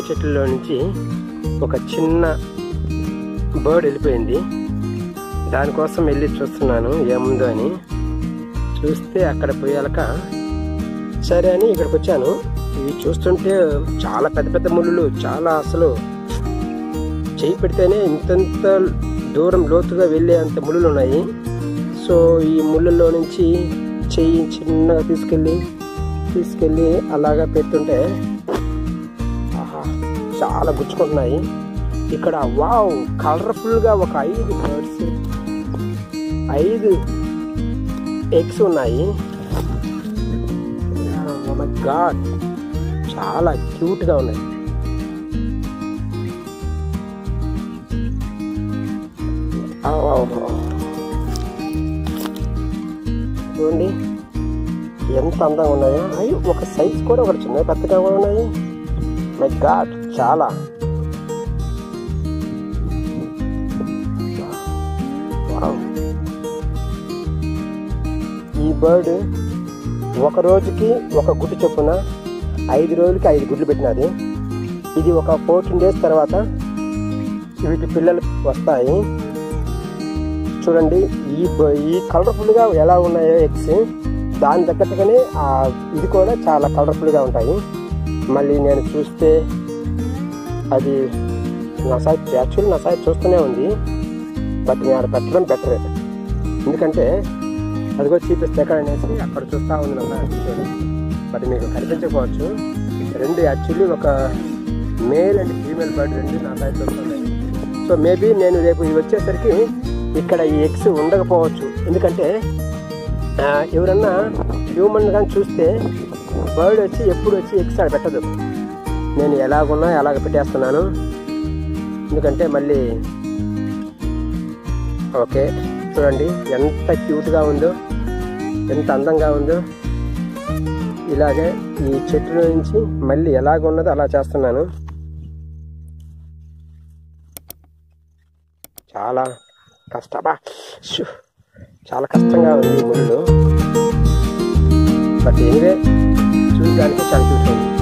చెట్లలో నుంచి ఒక చిన్న బర్డ్ వెళ్ళిపోయింది దానికోసం వెళ్ళి చూస్తున్నాను ఏముందో అని చూస్తే అక్కడ పోయాలక సరే అని ఇక్కడికి వచ్చాను ఇవి చూస్తుంటే చాలా పెద్ద పెద్ద ముళ్ళు చాలా అసలు చేయి పెడితేనే ఇంతంత దూరం లోతుగా వెళ్ళే అంత ముళ్ళు ఉన్నాయి సో ఈ ముళ్ళల్లో నుంచి చెయ్యి చిన్నగా తీసుకెళ్ళి తీసుకెళ్ళి అలాగా పెడుతుంటే ఆహా చాలా గుచ్చుకుంటున్నాయి ఇక్కడ వావ్ కలర్ఫుల్గా ఒక ఐదు బర్డ్స్ ఐదు ఎగ్స్ ఉన్నాయి గాడ్ చాలా క్యూట్గా ఉన్నాయి ఆ, ఆ, ఆ. చూడండి ఎంత అందంగా ఉన్నాయో అవి ఒక సైజ్ కూడా ఒకటి చిన్న పెద్దగా కూడా ఉన్నాయి మై గాడ్ చాలా వావ్. ఈ బర్డ్ ఒక రోజుకి ఒక గుడ్డు చొప్పున ఐదు రోజులకి ఐదు గుడ్లు పెట్టినది ఇది ఒక ఫోర్టీన్ డేస్ తర్వాత వీటి పిల్లలు వస్తాయి చూడండి ఈ బ- ఈ కలర్ఫుల్గా ఎలా ఉన్నాయో ఎగ్స్ దాని తగ్గట్టుగానే ఆ ఇది కూడా చాలా కలర్ఫుల్గా ఉంటాయి మళ్ళీ నేను చూస్తే అది నా సైడ్ యాక్చువల్ నా సైడ్ చూస్తూనే ఉంది బట్ నేను అక్కడ పెట్టడం బెటర్ ఎందుకంటే అదిగో చూపిస్తే ఎక్కడ అనేసి అక్కడ చూస్తూ ఉంది నా సైడ్ చూడండి బట్ మీకు కనిపించకపోవచ్చు రెండు యాక్చువల్లీ ఒక మేల్ అండ్ ఫీమేల్ బర్డ్ రెండు నా సైడ్ చూస్తున్నాయి సో మేబీ నేను రేపు ఇది వచ్చేసరికి ఇక్కడ ఈ ఎగ్స్ ఉండకపోవచ్చు ఎందుకంటే ఆ, ఎవరన్నా హ్యూమన్ కానీ చూస్తే బర్డ్ వచ్చి ఎప్పుడు వచ్చి ఎగ్స్ ఆడ పెట్టదు నేను ఎలాగున్నా ఎలాగ పెట్టేస్తున్నాను ఎందుకంటే మళ్ళీ ఓకే చూడండి ఎంత క్యూట్గా ఉందో ఎంత అందంగా ఉందో ఇలాగే ఈ చెట్టు నుంచి మళ్ళీ ఎలాగ ఉన్నదో అలా చేస్తున్నాను చాలా కష్టమా షూ. చాలా కష్టంగా ఉంది ఈ ముళ్ళు బట్ ఎనివే చూడడానికి చాలా క్యూట్ ఉంది